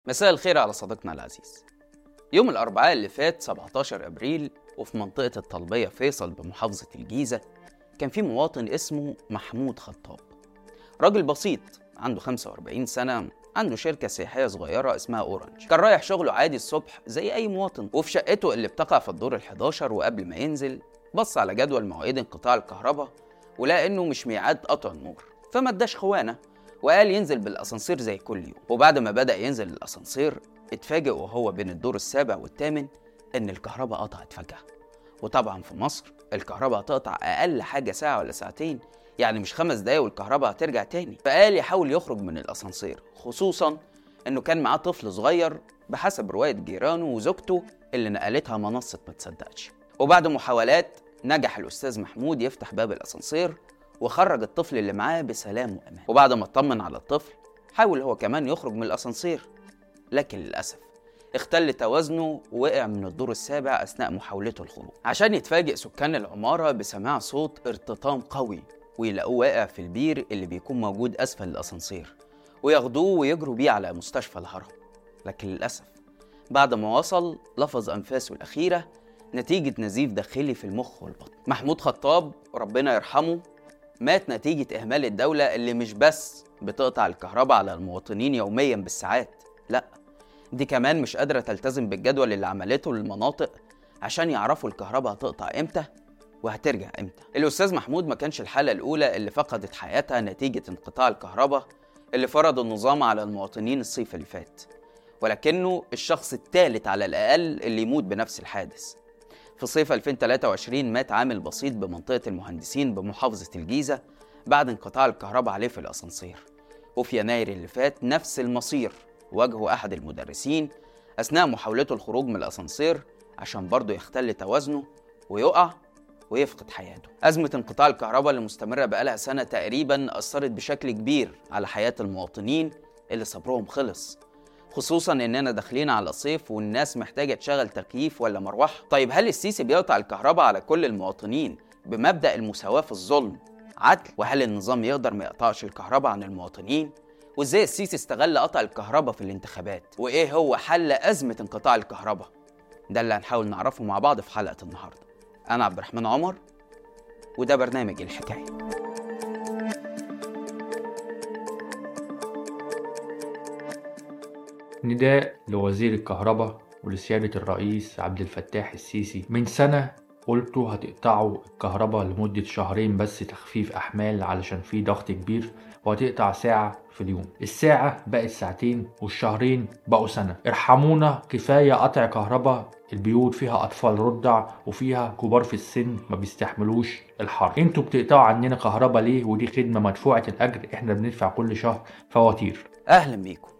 مساء الخير على صديقنا العزيز يوم الأربعاء اللي فات 17 أبريل وفي منطقة الطلبية فيصل بمحافظة الجيزة كان في مواطن اسمه محمود خطاب راجل بسيط عنده 45 سنة عنده شركة سياحية صغيرة اسمها أورنج كان رايح شغله عادي الصبح زي أي مواطن وفي شقته اللي بتقع في الدور ال11 وقبل ما ينزل بص على جدول مواعيد انقطاع الكهرباء ولقى إنه مش ميعاد قطع النور فما اداش خوانة وقال ينزل بالاسانسير زي كل يوم وبعد ما بدا ينزل الاسانسير اتفاجئ وهو بين الدور السابع والثامن ان الكهرباء قطعت فجاه وطبعا في مصر الكهرباء هتقطع اقل حاجه ساعه ولا ساعتين يعني مش خمس دقايق والكهرباء هترجع تاني فقال يحاول يخرج من الاسانسير خصوصا انه كان معاه طفل صغير بحسب روايه جيرانه وزوجته اللي نقلتها منصه ما تصدقش وبعد محاولات نجح الاستاذ محمود يفتح باب الاسانسير وخرج الطفل اللي معاه بسلام وامان وبعد ما اطمن على الطفل حاول هو كمان يخرج من الاسانسير لكن للاسف اختل توازنه ووقع من الدور السابع اثناء محاولته الخروج عشان يتفاجئ سكان العماره بسماع صوت ارتطام قوي ويلاقوه واقع في البير اللي بيكون موجود اسفل الاسانسير وياخدوه ويجروا بيه على مستشفى الهرم لكن للاسف بعد ما وصل لفظ انفاسه الاخيره نتيجة نزيف داخلي في المخ والبطن محمود خطاب ربنا يرحمه مات نتيجة إهمال الدولة اللي مش بس بتقطع الكهرباء على المواطنين يوميا بالساعات لا دي كمان مش قادرة تلتزم بالجدول اللي عملته للمناطق عشان يعرفوا الكهرباء هتقطع امتى وهترجع امتى الأستاذ محمود ما كانش الحالة الأولى اللي فقدت حياتها نتيجة انقطاع الكهرباء اللي فرض النظام على المواطنين الصيف اللي فات ولكنه الشخص الثالث على الأقل اللي يموت بنفس الحادث في صيف 2023 مات عامل بسيط بمنطقة المهندسين بمحافظة الجيزة بعد انقطاع الكهرباء عليه في الأسانسير وفي يناير اللي فات نفس المصير واجهه أحد المدرسين أثناء محاولته الخروج من الأسانسير عشان برضه يختل توازنه ويقع ويفقد حياته أزمة انقطاع الكهرباء اللي مستمرة بقالها سنة تقريبا أثرت بشكل كبير على حياة المواطنين اللي صبرهم خلص خصوصا اننا داخلين على الصيف والناس محتاجه تشغل تكييف ولا مروحه طيب هل السيسي بيقطع الكهرباء على كل المواطنين بمبدا المساواه في الظلم عدل وهل النظام يقدر ما يقطعش الكهرباء عن المواطنين وازاي السيسي استغل قطع الكهرباء في الانتخابات وايه هو حل ازمه انقطاع الكهرباء ده اللي هنحاول نعرفه مع بعض في حلقه النهارده انا عبد الرحمن عمر وده برنامج الحكايه نداء لوزير الكهرباء ولسيادة الرئيس عبد الفتاح السيسي من سنة قلتوا هتقطعوا الكهرباء لمدة شهرين بس تخفيف أحمال علشان في ضغط كبير وهتقطع ساعة في اليوم الساعة بقت ساعتين والشهرين بقوا سنة ارحمونا كفاية قطع كهرباء البيوت فيها أطفال رضع وفيها كبار في السن ما بيستحملوش الحر انتوا بتقطعوا عننا كهرباء ليه ودي خدمة مدفوعة الأجر احنا بندفع كل شهر فواتير اهلا بيكم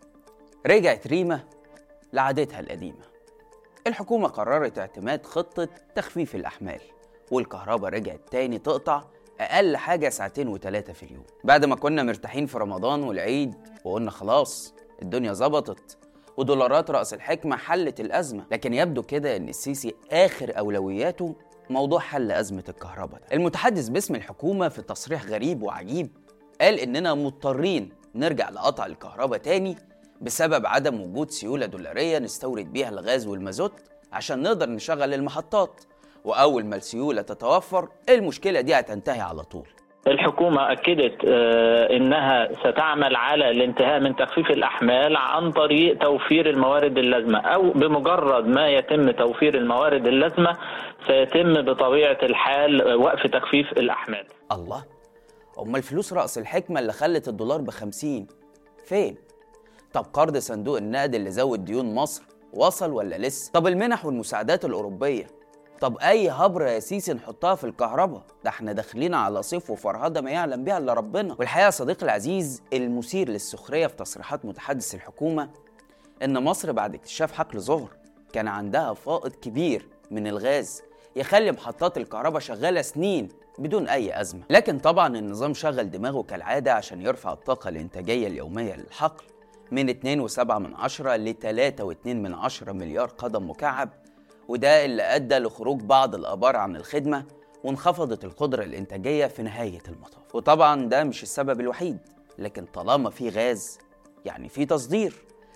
رجعت ريما لعادتها القديمة الحكومة قررت اعتماد خطة تخفيف الأحمال والكهرباء رجعت تاني تقطع أقل حاجة ساعتين وتلاتة في اليوم بعد ما كنا مرتاحين في رمضان والعيد وقلنا خلاص الدنيا ظبطت ودولارات رأس الحكمة حلت الأزمة لكن يبدو كده إن السيسي آخر أولوياته موضوع حل أزمة الكهرباء ده. المتحدث باسم الحكومة في تصريح غريب وعجيب قال إننا مضطرين نرجع لقطع الكهرباء تاني بسبب عدم وجود سيولة دولارية نستورد بيها الغاز والمازوت عشان نقدر نشغل المحطات وأول ما السيولة تتوفر المشكلة دي هتنتهي على طول الحكومة أكدت أنها ستعمل على الانتهاء من تخفيف الأحمال عن طريق توفير الموارد اللازمة أو بمجرد ما يتم توفير الموارد اللازمة سيتم بطبيعة الحال وقف تخفيف الأحمال الله أمال فلوس رأس الحكمة اللي خلت الدولار بخمسين فين؟ طب قرض صندوق النقد اللي زود ديون مصر وصل ولا لسه؟ طب المنح والمساعدات الأوروبية طب أي هبرة يا سيسي نحطها في الكهرباء ده احنا داخلين على صيف وفرهدة ما يعلم بيها إلا ربنا والحقيقة يا صديقي العزيز المثير للسخرية في تصريحات متحدث الحكومة إن مصر بعد اكتشاف حقل ظهر كان عندها فائض كبير من الغاز يخلي محطات الكهرباء شغالة سنين بدون أي أزمة لكن طبعا النظام شغل دماغه كالعادة عشان يرفع الطاقة الإنتاجية اليومية للحقل من 2.7 من عشرة ل 3.2 من عشرة مليار قدم مكعب وده اللي أدى لخروج بعض الآبار عن الخدمة وانخفضت القدرة الإنتاجية في نهاية المطاف وطبعا ده مش السبب الوحيد لكن طالما في غاز يعني في تصدير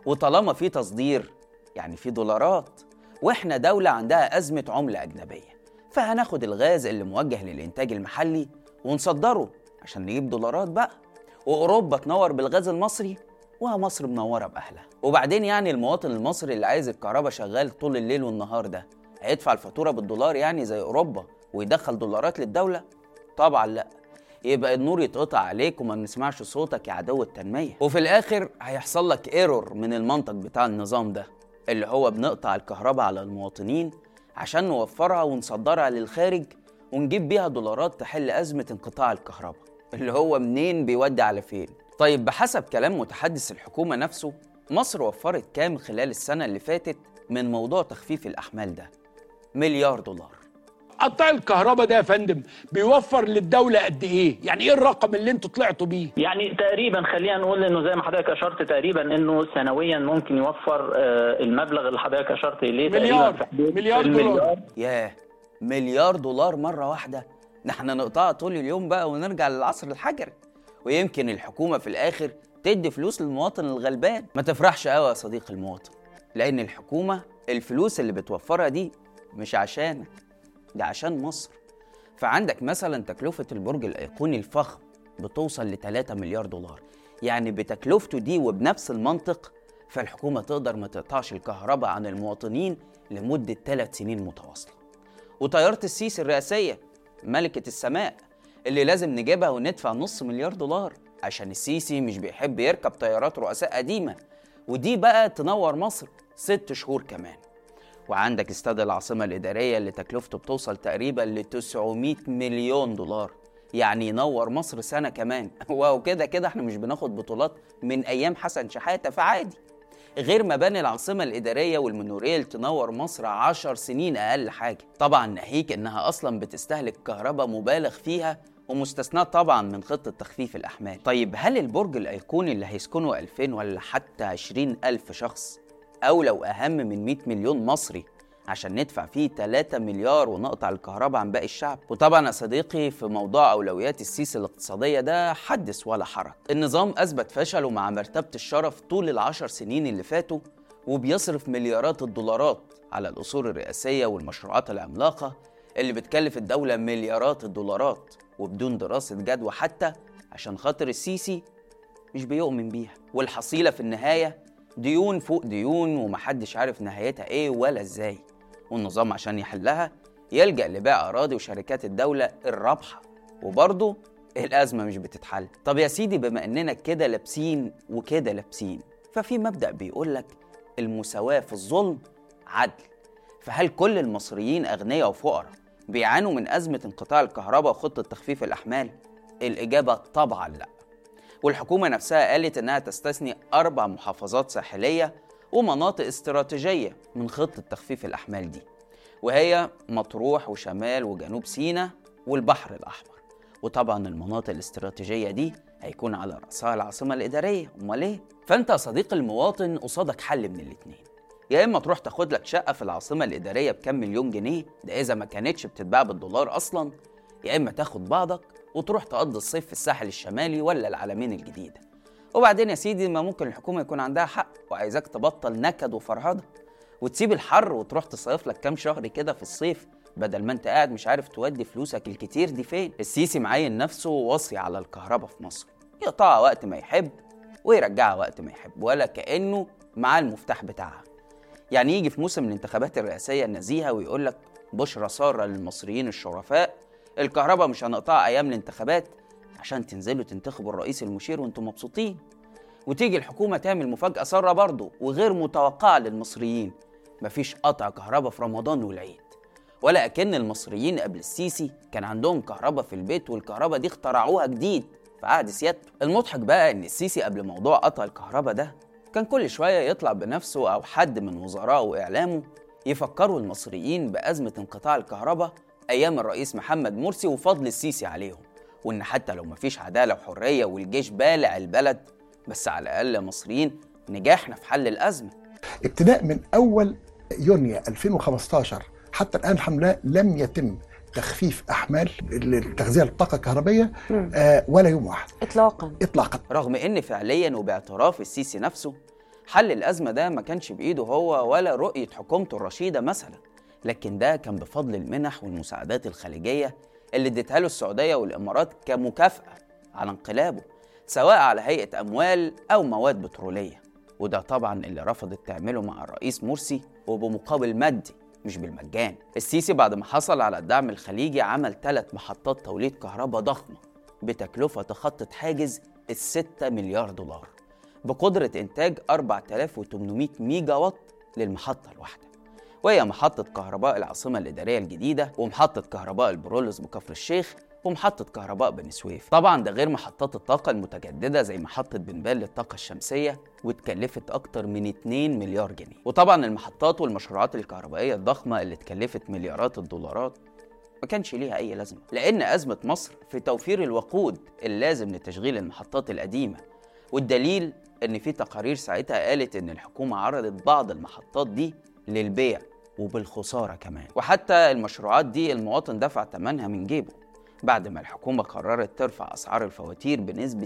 وطالما في تصدير يعني في دولارات واحنا دولة عندها أزمة عملة أجنبية فهناخد الغاز اللي موجه للإنتاج المحلي ونصدره عشان نجيب دولارات بقى وأوروبا تنور بالغاز المصري ومصر منورة بأهلها وبعدين يعني المواطن المصري اللي عايز الكهرباء شغال طول الليل والنهار ده هيدفع الفاتورة بالدولار يعني زي أوروبا ويدخل دولارات للدولة؟ طبعا لأ يبقى النور يتقطع عليك وما نسمعش صوتك يا عدو التنمية وفي الآخر هيحصل لك ايرور من المنطق بتاع النظام ده اللي هو بنقطع الكهرباء على المواطنين عشان نوفرها ونصدرها للخارج ونجيب بيها دولارات تحل أزمة انقطاع الكهرباء اللي هو منين بيودي على فين طيب بحسب كلام متحدث الحكومة نفسه مصر وفرت كام خلال السنة اللي فاتت من موضوع تخفيف الأحمال ده مليار دولار قطاع الكهرباء ده يا فندم بيوفر للدولة قد ايه؟ يعني ايه الرقم اللي انتوا طلعتوا بيه؟ يعني تقريبا خلينا نقول انه زي ما حضرتك اشرت تقريبا انه سنويا ممكن يوفر آه، المبلغ اللي حضرتك اشرت اليه مليار. تقريبا في حدود مليار المليار. دولار. ياه مليار دولار مرة واحدة ده احنا نقطعها طول اليوم بقى ونرجع للعصر الحجري ويمكن الحكومة في الآخر تدي فلوس للمواطن الغلبان ما تفرحش قوي يا صديقي المواطن لأن الحكومة الفلوس اللي بتوفرها دي مش عشانك ده عشان مصر فعندك مثلا تكلفة البرج الأيقوني الفخم بتوصل ل 3 مليار دولار يعني بتكلفته دي وبنفس المنطق فالحكومة تقدر ما تقطعش الكهرباء عن المواطنين لمدة ثلاث سنين متواصلة وطيارة السيسي الرئاسية ملكة السماء اللي لازم نجيبها وندفع نص مليار دولار عشان السيسي مش بيحب يركب طيارات رؤساء قديمة ودي بقى تنور مصر ست شهور كمان وعندك استاد العاصمة الإدارية اللي تكلفته بتوصل تقريبا ل 900 مليون دولار يعني ينور مصر سنة كمان وكده كده احنا مش بناخد بطولات من أيام حسن شحاتة فعادي غير مباني العاصمة الإدارية والمنورية اللي تنور مصر عشر سنين أقل حاجة طبعا ناهيك إنها أصلا بتستهلك كهرباء مبالغ فيها ومستثناة طبعا من خطة تخفيف الأحمال طيب هل البرج الأيقوني اللي هيسكنه 2000 ولا حتى 20 ألف شخص أو لو أهم من 100 مليون مصري عشان ندفع فيه 3 مليار ونقطع الكهرباء عن باقي الشعب وطبعا يا صديقي في موضوع أولويات السيسي الاقتصادية ده حدث ولا حرج النظام أثبت فشله مع مرتبة الشرف طول العشر سنين اللي فاتوا وبيصرف مليارات الدولارات على الأصول الرئاسية والمشروعات العملاقة اللي بتكلف الدولة مليارات الدولارات وبدون دراسة جدوى حتى عشان خاطر السيسي مش بيؤمن بيها والحصيلة في النهاية ديون فوق ديون ومحدش عارف نهايتها ايه ولا ازاي والنظام عشان يحلها يلجأ لبيع أراضي وشركات الدولة الرابحة وبرضه الأزمة مش بتتحل طب يا سيدي بما إننا كده لابسين وكده لابسين ففي مبدأ بيقولك المساواة في الظلم عدل فهل كل المصريين أغنياء وفقراء بيعانوا من أزمة انقطاع الكهرباء وخطة تخفيف الأحمال؟ الإجابة طبعا لأ والحكومة نفسها قالت إنها تستثني أربع محافظات ساحلية ومناطق استراتيجية من خطة تخفيف الأحمال دي وهي مطروح وشمال وجنوب سيناء والبحر الأحمر وطبعا المناطق الاستراتيجية دي هيكون على رأسها العاصمة الإدارية أمال إيه؟ فأنت يا صديقي المواطن قصادك حل من الاتنين يا إما تروح تاخد لك شقة في العاصمة الإدارية بكام مليون جنيه ده إذا ما كانتش بتتباع بالدولار أصلا يا إما تاخد بعضك وتروح تقضي الصيف في الساحل الشمالي ولا العلمين الجديدة وبعدين يا سيدي ما ممكن الحكومة يكون عندها حق وعايزاك تبطل نكد وفرهدة وتسيب الحر وتروح تصيف لك كام شهر كده في الصيف بدل ما انت قاعد مش عارف تودي فلوسك الكتير دي فين السيسي معين نفسه واصي على الكهرباء في مصر يقطعها وقت ما يحب ويرجعها وقت ما يحب ولا كأنه معاه المفتاح بتاعها يعني يجي في موسم الانتخابات الرئاسية النزيهة ويقول لك بشرى سارة للمصريين الشرفاء الكهرباء مش هنقطعها أيام الانتخابات عشان تنزلوا تنتخبوا الرئيس المشير وانتم مبسوطين وتيجي الحكومة تعمل مفاجأة سارة برضه وغير متوقعة للمصريين مفيش قطع كهرباء في رمضان والعيد ولا أكن المصريين قبل السيسي كان عندهم كهرباء في البيت والكهرباء دي اخترعوها جديد في عهد سيادته المضحك بقى إن السيسي قبل موضوع قطع الكهرباء ده كان كل شوية يطلع بنفسه أو حد من وزرائه وإعلامه يفكروا المصريين بأزمة انقطاع الكهرباء أيام الرئيس محمد مرسي وفضل السيسي عليهم وإن حتى لو مفيش عدالة وحرية والجيش بالع البلد بس على الأقل يا مصريين نجحنا في حل الأزمة ابتداء من اول يونيو 2015 حتى الان الحمد لله لم يتم تخفيف احمال التغذيه للطاقه الكهربائيه آه ولا يوم واحد اطلاقا اطلاقا رغم ان فعليا وباعتراف السيسي نفسه حل الأزمة ده ما كانش بإيده هو ولا رؤية حكومته الرشيدة مثلا لكن ده كان بفضل المنح والمساعدات الخليجية اللي اديتها له السعودية والإمارات كمكافأة على انقلابه سواء على هيئة أموال أو مواد بترولية وده طبعا اللي رفضت تعمله مع الرئيس مرسي وبمقابل مادي مش بالمجان السيسي بعد ما حصل على الدعم الخليجي عمل ثلاث محطات توليد كهرباء ضخمة بتكلفة تخطط حاجز الستة مليار دولار بقدرة إنتاج 4800 ميجا وات للمحطة الواحدة وهي محطة كهرباء العاصمة الإدارية الجديدة ومحطة كهرباء البرولوس بكفر الشيخ ومحطة كهرباء بني سويف طبعا ده غير محطات الطاقة المتجددة زي محطة بنبال للطاقة الشمسية واتكلفت أكتر من 2 مليار جنيه وطبعا المحطات والمشروعات الكهربائية الضخمة اللي اتكلفت مليارات الدولارات ما كانش ليها أي لازمة لأن أزمة مصر في توفير الوقود اللازم لتشغيل المحطات القديمة والدليل إن في تقارير ساعتها قالت إن الحكومة عرضت بعض المحطات دي للبيع وبالخسارة كمان وحتى المشروعات دي المواطن دفع ثمنها من جيبه بعد ما الحكومة قررت ترفع أسعار الفواتير بنسبة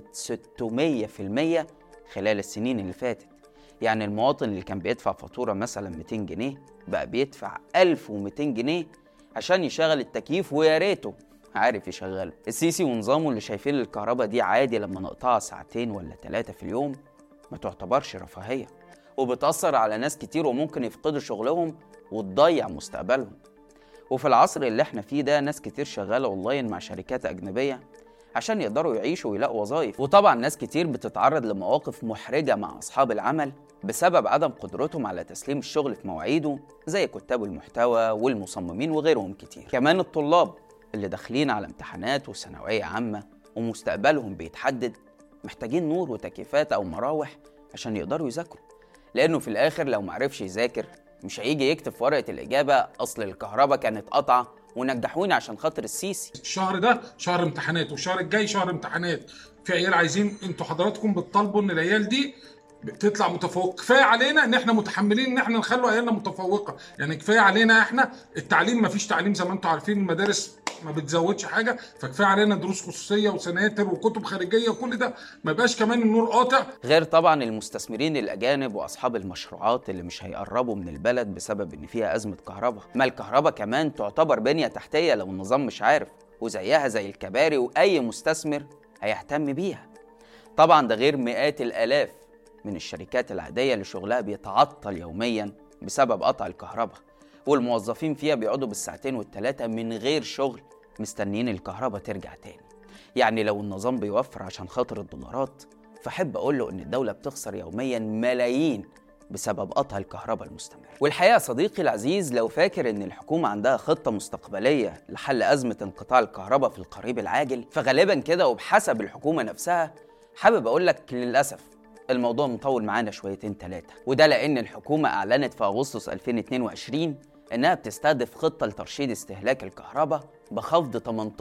600% خلال السنين اللي فاتت يعني المواطن اللي كان بيدفع فاتورة مثلا 200 جنيه بقى بيدفع 1200 جنيه عشان يشغل التكييف ويا ريته عارف يشغله السيسي ونظامه اللي شايفين الكهرباء دي عادي لما نقطعها ساعتين ولا ثلاثة في اليوم ما تعتبرش رفاهية وبتأثر على ناس كتير وممكن يفقدوا شغلهم وتضيع مستقبلهم وفي العصر اللي احنا فيه ده ناس كتير شغالة اونلاين مع شركات أجنبية عشان يقدروا يعيشوا ويلاقوا وظائف وطبعا ناس كتير بتتعرض لمواقف محرجة مع أصحاب العمل بسبب عدم قدرتهم على تسليم الشغل في مواعيده زي كتاب المحتوى والمصممين وغيرهم كتير كمان الطلاب اللي داخلين على امتحانات وثانوية عامة ومستقبلهم بيتحدد محتاجين نور وتكييفات أو مراوح عشان يقدروا يذاكروا لأنه في الآخر لو معرفش يذاكر مش هيجي يكتب في ورقة الإجابة أصل الكهرباء كانت قطعة ونجحوني عشان خاطر السيسي الشهر ده شهر امتحانات والشهر الجاي شهر امتحانات في عيال عايزين انتوا حضراتكم بتطالبوا ان العيال دي تطلع متفوق كفايه علينا ان احنا متحملين ان احنا نخلوا عيالنا متفوقه يعني كفايه علينا احنا التعليم ما فيش تعليم زي ما انتم عارفين المدارس ما بتزودش حاجه فكفايه علينا دروس خصوصيه وسناتر وكتب خارجيه وكل ده ما يبقاش كمان النور قاطع غير طبعا المستثمرين الأجانب وأصحاب المشروعات اللي مش هيقربوا من البلد بسبب إن فيها أزمة كهرباء ما الكهرباء كمان تعتبر بنية تحتية لو النظام مش عارف وزيها زي الكباري وأي مستثمر هيهتم بيها طبعا ده غير مئات الآلاف من الشركات العادية اللي شغلها بيتعطل يوميا بسبب قطع الكهرباء والموظفين فيها بيقعدوا بالساعتين والتلاتة من غير شغل مستنيين الكهرباء ترجع تاني يعني لو النظام بيوفر عشان خاطر الدولارات فحب أقول له إن الدولة بتخسر يوميا ملايين بسبب قطع الكهرباء المستمر والحقيقة صديقي العزيز لو فاكر إن الحكومة عندها خطة مستقبلية لحل أزمة انقطاع الكهرباء في القريب العاجل فغالبا كده وبحسب الحكومة نفسها حابب أقول لك للأسف الموضوع مطول معانا شويتين ثلاثة وده لأن الحكومة أعلنت في أغسطس 2022 إنها بتستهدف خطة لترشيد استهلاك الكهرباء بخفض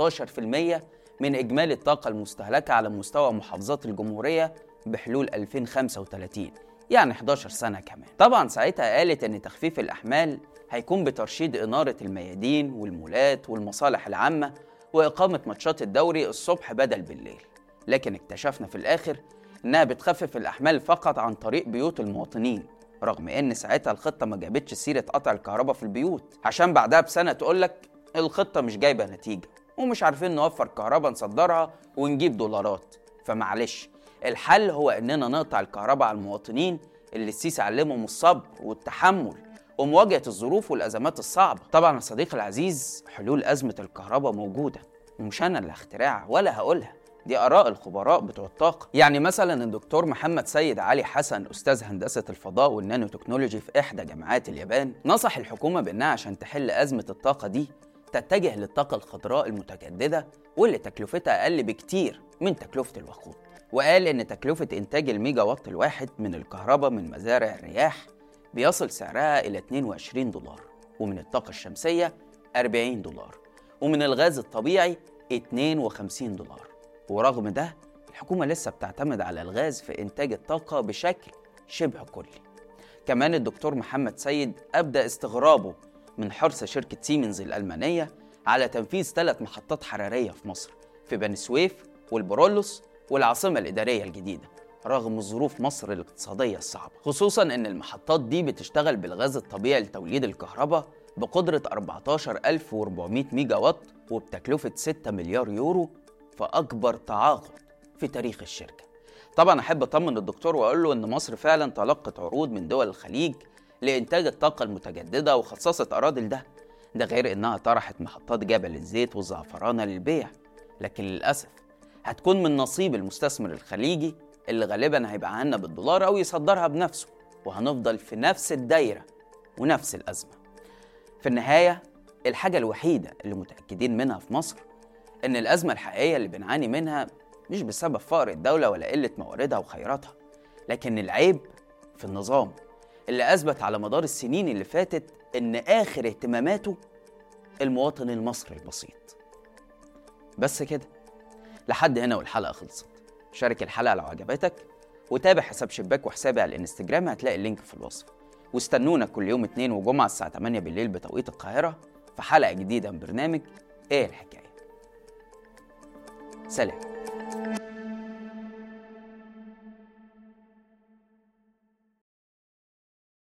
18% من إجمالي الطاقة المستهلكة على مستوى محافظات الجمهورية بحلول 2035 يعني 11 سنة كمان طبعا ساعتها قالت إن تخفيف الأحمال هيكون بترشيد إنارة الميادين والمولات والمصالح العامة وإقامة ماتشات الدوري الصبح بدل بالليل لكن اكتشفنا في الآخر إنها بتخفف الأحمال فقط عن طريق بيوت المواطنين رغم إن ساعتها الخطة ما جابتش سيرة قطع الكهرباء في البيوت عشان بعدها بسنة تقولك الخطة مش جايبة نتيجة ومش عارفين نوفر كهرباء نصدرها ونجيب دولارات فمعلش الحل هو إننا نقطع الكهرباء على المواطنين اللي السيسي علمهم الصبر والتحمل ومواجهة الظروف والأزمات الصعبة طبعا يا صديقي العزيز حلول أزمة الكهرباء موجودة ومش أنا اللي هخترعها ولا هقولها دي آراء الخبراء بتوع الطاقة يعني مثلا الدكتور محمد سيد علي حسن أستاذ هندسة الفضاء والنانو تكنولوجي في إحدى جامعات اليابان نصح الحكومة بأنها عشان تحل أزمة الطاقة دي تتجه للطاقة الخضراء المتجددة واللي تكلفتها أقل بكتير من تكلفة الوقود وقال إن تكلفة إنتاج الميجا وات الواحد من الكهرباء من مزارع الرياح بيصل سعرها إلى 22 دولار ومن الطاقة الشمسية 40 دولار ومن الغاز الطبيعي 52 دولار ورغم ده الحكومة لسه بتعتمد على الغاز في إنتاج الطاقة بشكل شبه كلي كمان الدكتور محمد سيد أبدأ استغرابه من حرص شركة سيمنز الألمانية على تنفيذ ثلاث محطات حرارية في مصر في بني سويف والبرولوس والعاصمة الإدارية الجديدة رغم ظروف مصر الاقتصادية الصعبة خصوصا ان المحطات دي بتشتغل بالغاز الطبيعي لتوليد الكهرباء بقدرة 14400 ميجا وات وبتكلفة 6 مليار يورو فأكبر تعاقد في تاريخ الشركة طبعا أحب أطمن الدكتور وأقول له إن مصر فعلا تلقت عروض من دول الخليج لإنتاج الطاقة المتجددة وخصصت أراضي لده ده غير إنها طرحت محطات جبل الزيت والزعفرانة للبيع لكن للأسف هتكون من نصيب المستثمر الخليجي اللي غالبا هيبقى عنا بالدولار أو يصدرها بنفسه وهنفضل في نفس الدايرة ونفس الأزمة في النهاية الحاجة الوحيدة اللي متأكدين منها في مصر إن الأزمة الحقيقية اللي بنعاني منها مش بسبب فقر الدولة ولا قلة مواردها وخيراتها لكن العيب في النظام اللي أثبت على مدار السنين اللي فاتت إن آخر اهتماماته المواطن المصري البسيط بس كده لحد هنا والحلقة خلصت شارك الحلقة لو عجبتك وتابع حساب شباك وحسابي على الانستجرام هتلاقي اللينك في الوصف واستنونا كل يوم اثنين وجمعة الساعة 8 بالليل بتوقيت القاهرة في حلقة جديدة من برنامج ايه الحكاية سلام